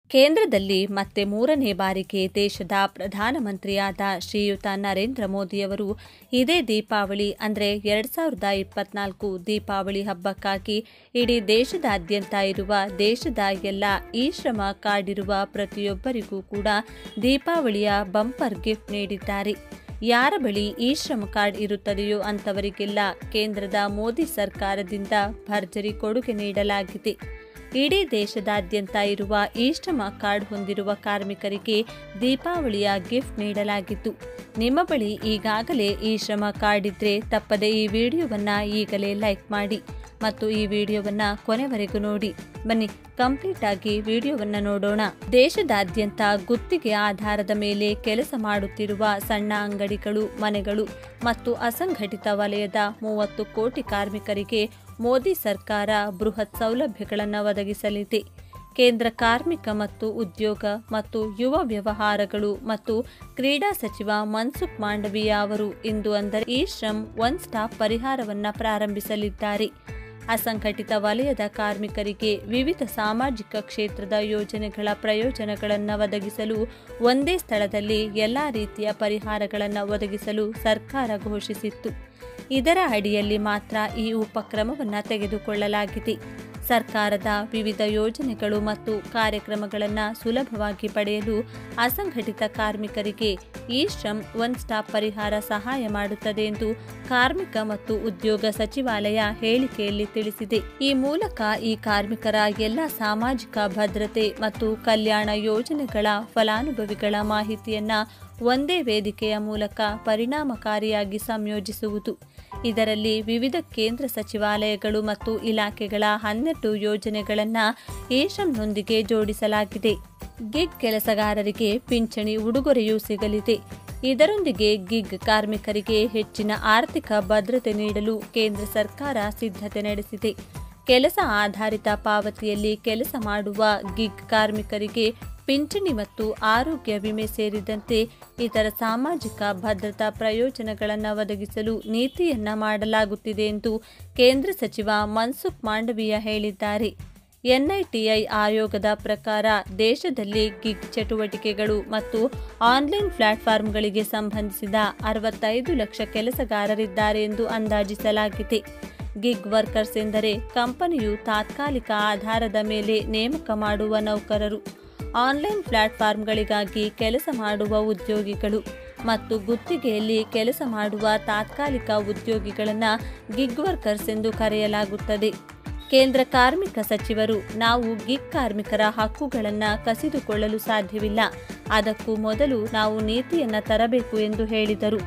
ಕೇಂದ್ರದಲ್ಲಿ ಮತ್ತೆ ಮೂರನೇ ಬಾರಿಗೆ ದೇಶದ ಪ್ರಧಾನಮಂತ್ರಿಯಾದ ಶ್ರೀಯುತ ನರೇಂದ್ರ ಮೋದಿಯವರು ಇದೇ ದೀಪಾವಳಿ ಅಂದರೆ ಎರಡು ಸಾವಿರದ ಇಪ್ಪತ್ನಾಲ್ಕು ದೀಪಾವಳಿ ಹಬ್ಬಕ್ಕಾಗಿ ಇಡೀ ದೇಶದಾದ್ಯಂತ ಇರುವ ದೇಶದ ಎಲ್ಲ ಇ ಶ್ರಮ ಕಾರ್ಡ್ ಇರುವ ಪ್ರತಿಯೊಬ್ಬರಿಗೂ ಕೂಡ ದೀಪಾವಳಿಯ ಬಂಪರ್ ಗಿಫ್ಟ್ ನೀಡಿದ್ದಾರೆ ಯಾರ ಬಳಿ ಇ ಶ್ರಮ ಕಾರ್ಡ್ ಇರುತ್ತದೆಯೋ ಅಂಥವರಿಗೆಲ್ಲ ಕೇಂದ್ರದ ಮೋದಿ ಸರ್ಕಾರದಿಂದ ಭರ್ಜರಿ ಕೊಡುಗೆ ನೀಡಲಾಗಿದೆ ಇಡೀ ದೇಶದಾದ್ಯಂತ ಇರುವ ಇ ಶ್ರಮ ಕಾರ್ಡ್ ಹೊಂದಿರುವ ಕಾರ್ಮಿಕರಿಗೆ ದೀಪಾವಳಿಯ ಗಿಫ್ಟ್ ನೀಡಲಾಗಿತ್ತು ನಿಮ್ಮ ಬಳಿ ಈಗಾಗಲೇ ಈ ಶ್ರಮ ಕಾರ್ಡ್ ಇದ್ರೆ ತಪ್ಪದೆ ಈ ವಿಡಿಯೋವನ್ನು ಈಗಲೇ ಲೈಕ್ ಮಾಡಿ ಮತ್ತು ಈ ವಿಡಿಯೋವನ್ನು ಕೊನೆವರೆಗೂ ನೋಡಿ ಬನ್ನಿ ಕಂಪ್ಲೀಟ್ ಆಗಿ ವಿಡಿಯೋವನ್ನು ನೋಡೋಣ ದೇಶದಾದ್ಯಂತ ಗುತ್ತಿಗೆ ಆಧಾರದ ಮೇಲೆ ಕೆಲಸ ಮಾಡುತ್ತಿರುವ ಸಣ್ಣ ಅಂಗಡಿಗಳು ಮನೆಗಳು ಮತ್ತು ಅಸಂಘಟಿತ ವಲಯದ ಮೂವತ್ತು ಕೋಟಿ ಕಾರ್ಮಿಕರಿಗೆ ಮೋದಿ ಸರ್ಕಾರ ಬೃಹತ್ ಸೌಲಭ್ಯಗಳನ್ನು ಒದಗಿಸಲಿದೆ ಕೇಂದ್ರ ಕಾರ್ಮಿಕ ಮತ್ತು ಉದ್ಯೋಗ ಮತ್ತು ಯುವ ವ್ಯವಹಾರಗಳು ಮತ್ತು ಕ್ರೀಡಾ ಸಚಿವ ಮನ್ಸುಖ್ ಮಾಂಡವೀಯ ಅವರು ಇಂದು ಅಂದರೆ ಈ ಶ್ರಮ್ ಒನ್ ಸ್ಟಾಪ್ ಪರಿಹಾರವನ್ನು ಪ್ರಾರಂಭಿಸಲಿದ್ದಾರೆ ಅಸಂಘಟಿತ ವಲಯದ ಕಾರ್ಮಿಕರಿಗೆ ವಿವಿಧ ಸಾಮಾಜಿಕ ಕ್ಷೇತ್ರದ ಯೋಜನೆಗಳ ಪ್ರಯೋಜನಗಳನ್ನು ಒದಗಿಸಲು ಒಂದೇ ಸ್ಥಳದಲ್ಲಿ ಎಲ್ಲ ರೀತಿಯ ಪರಿಹಾರಗಳನ್ನು ಒದಗಿಸಲು ಸರ್ಕಾರ ಘೋಷಿಸಿತ್ತು ಇದರ ಅಡಿಯಲ್ಲಿ ಮಾತ್ರ ಈ ಉಪಕ್ರಮವನ್ನು ತೆಗೆದುಕೊಳ್ಳಲಾಗಿದೆ ಸರ್ಕಾರದ ವಿವಿಧ ಯೋಜನೆಗಳು ಮತ್ತು ಕಾರ್ಯಕ್ರಮಗಳನ್ನು ಸುಲಭವಾಗಿ ಪಡೆಯಲು ಅಸಂಘಟಿತ ಕಾರ್ಮಿಕರಿಗೆ ಈ ಶ್ರಮ್ ಒನ್ ಸ್ಟಾಪ್ ಪರಿಹಾರ ಸಹಾಯ ಮಾಡುತ್ತದೆ ಎಂದು ಕಾರ್ಮಿಕ ಮತ್ತು ಉದ್ಯೋಗ ಸಚಿವಾಲಯ ಹೇಳಿಕೆಯಲ್ಲಿ ತಿಳಿಸಿದೆ ಈ ಮೂಲಕ ಈ ಕಾರ್ಮಿಕರ ಎಲ್ಲ ಸಾಮಾಜಿಕ ಭದ್ರತೆ ಮತ್ತು ಕಲ್ಯಾಣ ಯೋಜನೆಗಳ ಫಲಾನುಭವಿಗಳ ಮಾಹಿತಿಯನ್ನ ಒಂದೇ ವೇದಿಕೆಯ ಮೂಲಕ ಪರಿಣಾಮಕಾರಿಯಾಗಿ ಸಂಯೋಜಿಸುವುದು ಇದರಲ್ಲಿ ವಿವಿಧ ಕೇಂದ್ರ ಸಚಿವಾಲಯಗಳು ಮತ್ತು ಇಲಾಖೆಗಳ ಹನ್ನೆರಡು ಯೋಜನೆಗಳನ್ನು ಏಷಂನೊಂದಿಗೆ ಜೋಡಿಸಲಾಗಿದೆ ಗಿಗ್ ಕೆಲಸಗಾರರಿಗೆ ಪಿಂಚಣಿ ಉಡುಗೊರೆಯೂ ಸಿಗಲಿದೆ ಇದರೊಂದಿಗೆ ಗಿಗ್ ಕಾರ್ಮಿಕರಿಗೆ ಹೆಚ್ಚಿನ ಆರ್ಥಿಕ ಭದ್ರತೆ ನೀಡಲು ಕೇಂದ್ರ ಸರ್ಕಾರ ಸಿದ್ಧತೆ ನಡೆಸಿದೆ ಕೆಲಸ ಆಧಾರಿತ ಪಾವತಿಯಲ್ಲಿ ಕೆಲಸ ಮಾಡುವ ಗಿಗ್ ಕಾರ್ಮಿಕರಿಗೆ ಪಿಂಚಣಿ ಮತ್ತು ಆರೋಗ್ಯ ವಿಮೆ ಸೇರಿದಂತೆ ಇತರ ಸಾಮಾಜಿಕ ಭದ್ರತಾ ಪ್ರಯೋಜನಗಳನ್ನು ಒದಗಿಸಲು ನೀತಿಯನ್ನ ಮಾಡಲಾಗುತ್ತಿದೆ ಎಂದು ಕೇಂದ್ರ ಸಚಿವ ಮನ್ಸುಖ್ ಮಾಂಡವೀಯ ಹೇಳಿದ್ದಾರೆ ಎನ್ಐಟಿಐ ಆಯೋಗದ ಪ್ರಕಾರ ದೇಶದಲ್ಲಿ ಗಿಗ್ ಚಟುವಟಿಕೆಗಳು ಮತ್ತು ಆನ್ಲೈನ್ ಪ್ಲಾಟ್ಫಾರ್ಮ್ಗಳಿಗೆ ಸಂಬಂಧಿಸಿದ ಅರವತ್ತೈದು ಲಕ್ಷ ಕೆಲಸಗಾರರಿದ್ದಾರೆ ಎಂದು ಅಂದಾಜಿಸಲಾಗಿದೆ ಗಿಗ್ ವರ್ಕರ್ಸ್ ಎಂದರೆ ಕಂಪನಿಯು ತಾತ್ಕಾಲಿಕ ಆಧಾರದ ಮೇಲೆ ನೇಮಕ ಮಾಡುವ ನೌಕರರು ಆನ್ಲೈನ್ ಪ್ಲಾಟ್ಫಾರ್ಮ್ಗಳಿಗಾಗಿ ಕೆಲಸ ಮಾಡುವ ಉದ್ಯೋಗಿಗಳು ಮತ್ತು ಗುತ್ತಿಗೆಯಲ್ಲಿ ಕೆಲಸ ಮಾಡುವ ತಾತ್ಕಾಲಿಕ ಉದ್ಯೋಗಿಗಳನ್ನು ಗಿಗ್ ವರ್ಕರ್ಸ್ ಎಂದು ಕರೆಯಲಾಗುತ್ತದೆ ಕೇಂದ್ರ ಕಾರ್ಮಿಕ ಸಚಿವರು ನಾವು ಗಿಗ್ ಕಾರ್ಮಿಕರ ಹಕ್ಕುಗಳನ್ನು ಕಸಿದುಕೊಳ್ಳಲು ಸಾಧ್ಯವಿಲ್ಲ ಅದಕ್ಕೂ ಮೊದಲು ನಾವು ನೀತಿಯನ್ನು ತರಬೇಕು ಎಂದು ಹೇಳಿದರು